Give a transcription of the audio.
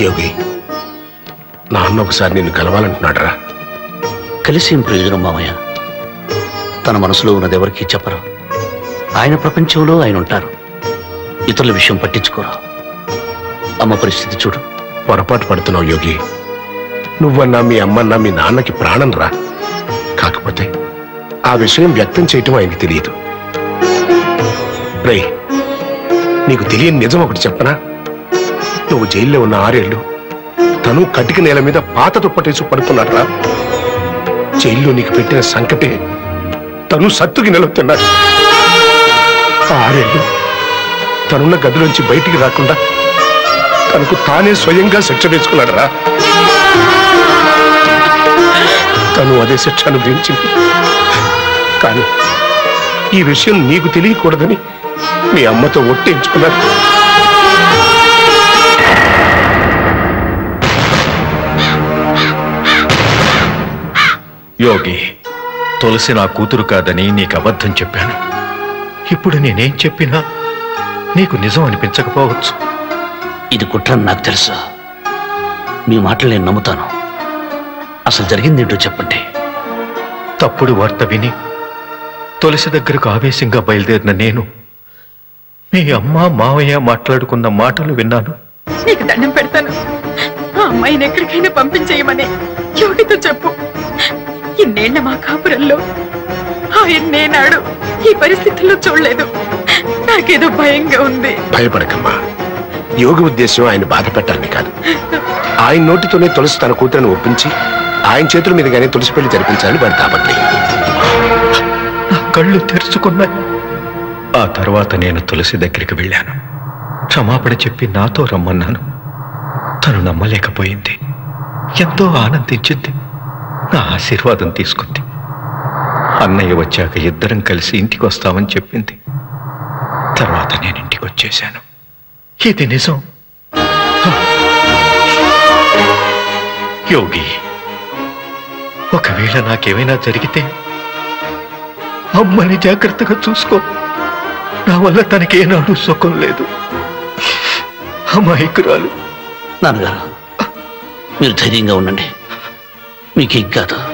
యోగి నాన్న ఒకసారి నిన్ను కలవాలంటున్నాడరా కలిసి ఏం ప్రయోజనం మామయ్య తన మనసులో ఉన్నది ఎవరికీ చెప్పరు ఆయన ప్రపంచంలో ఆయన ఉంటారు ఇతరుల విషయం పట్టించుకోరు అమ్మ పరిస్థితి చూడు పొరపాటు పడుతున్నావు యోగి నువ్వన్నా మీ అమ్మన్నా మీ నాన్నకి ప్రాణం రా కాకపోతే ఆ విషయం వ్యక్తం చేయటం ఆయనకి తెలియదు రే నీకు తెలియని నిజం ఒకటి చెప్పనా నువ్వు జైల్లో ఉన్న ఆరేళ్లు తను కటిక నేల మీద పాత దుప్పటేసి పడుకున్నాడు రా జైల్లో నీకు పెట్టిన సంకటే తను సత్తుకి నిలుపుతున్నాడు ఆ ఆరేళ్లు తనున్న గదిలోంచి బయటికి రాకుండా తనకు తానే స్వయంగా శిక్ష వేసుకున్నాడు రా తను అదే శిక్ష అనుభవించింది కానీ ఈ విషయం నీకు తెలియకూడదని మీ అమ్మతో ఒట్టేయించుకున్నాడు యోగి తులసి నా కూతురు కాదని నీకు అబద్ధం చెప్పాను ఇప్పుడు నేనేం చెప్పినా నీకు నిజం అనిపించకపోవచ్చు ఇది కుట్రని నాకు తెలుసు మీ మాటలు నేను నమ్ముతాను అసలు జరిగిందేంటో చెప్పండి తప్పుడు వార్త విని తులసి దగ్గరకు ఆవేశంగా బయలుదేరిన నేను మీ అమ్మ మావయ్య మాట్లాడుకున్న మాటలు విన్నాను నీకు దండం పెడతాను ఆ అమ్మాయిని ఎక్కడికైనా పంపించేయమని యోగితో చెప్పు ఇన్నేళ్ల మా కాపురంలో ఆయన నేనాడు ఈ పరిస్థితుల్లో చూడలేదు నాకేదో భయంగా ఉంది భయపడకమ్మా యోగి ఉద్దేశం ఆయన బాధ పెట్టాలని కాదు ఆయన నోటితోనే తులసి తన కూతురుని ఒప్పించి ఆయన చేతుల మీదుగానే తులసి పెళ్లి జరిపించాలని వాడి తాపత్రయం నా కళ్ళు తెరుచుకున్నాయి ఆ తర్వాత నేను తులసి దగ్గరికి వెళ్ళాను క్షమాపణ చెప్పి నాతో రమ్మన్నాను తను నమ్మలేకపోయింది ఎంతో ఆనందించింది నా ఆశీర్వాదం తీసుకుంది అన్నయ్య వచ్చాక ఇద్దరం కలిసి ఇంటికి వస్తామని చెప్పింది తర్వాత నేను ఇంటికి వచ్చేశాను ఇది నిజం యోగి ఒకవేళ నాకేమైనా జరిగితే అమ్మని జాగ్రత్తగా చూసుకో నా వల్ల తనకేనాడు సుఖం లేదు అమాయకురాలు నాన్నగారు మీరు ధైర్యంగా ఉండండి మీకేం కాదు